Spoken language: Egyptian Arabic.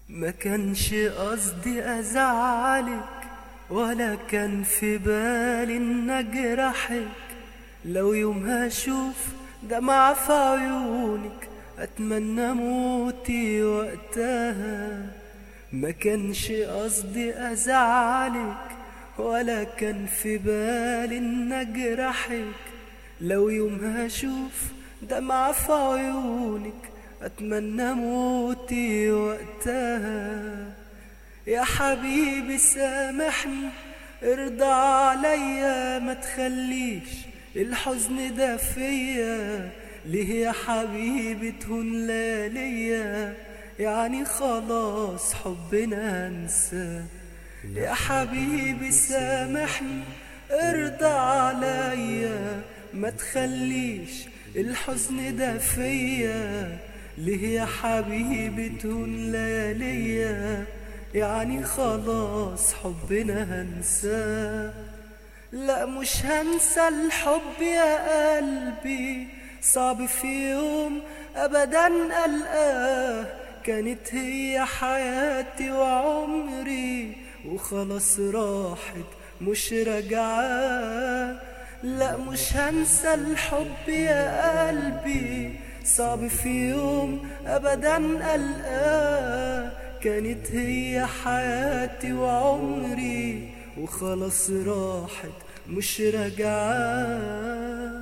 ما كانش قصدي ازعلك ولا كان في بالي ان اجرحك لو يوم هشوف دمعة في عيونك اتمنى موتي وقتها ما كانش قصدي ازعلك ولا كان في بالي ان اجرحك لو يوم هشوف دمعة في عيونك اتمنى موتي وقتها يا حبيبي سامحني ارضى عليا ما تخليش الحزن ده فيا ليه يا حبيبي تهون ليا يعني خلاص حبنا انسى يا حبيبي سامحني ارضى عليا ما تخليش الحزن ده فيا ليه يا حبيبي تهون لياليا يعني خلاص حبنا هنساه لا مش هنسى الحب يا قلبي صعب في يوم ابدا القاه كانت هي حياتي وعمري وخلاص راحت مش راجعه لا مش هنسى الحب يا قلبي صعب في يوم ابدا القاه كانت هي حياتي وعمري وخلاص راحت مش راجعه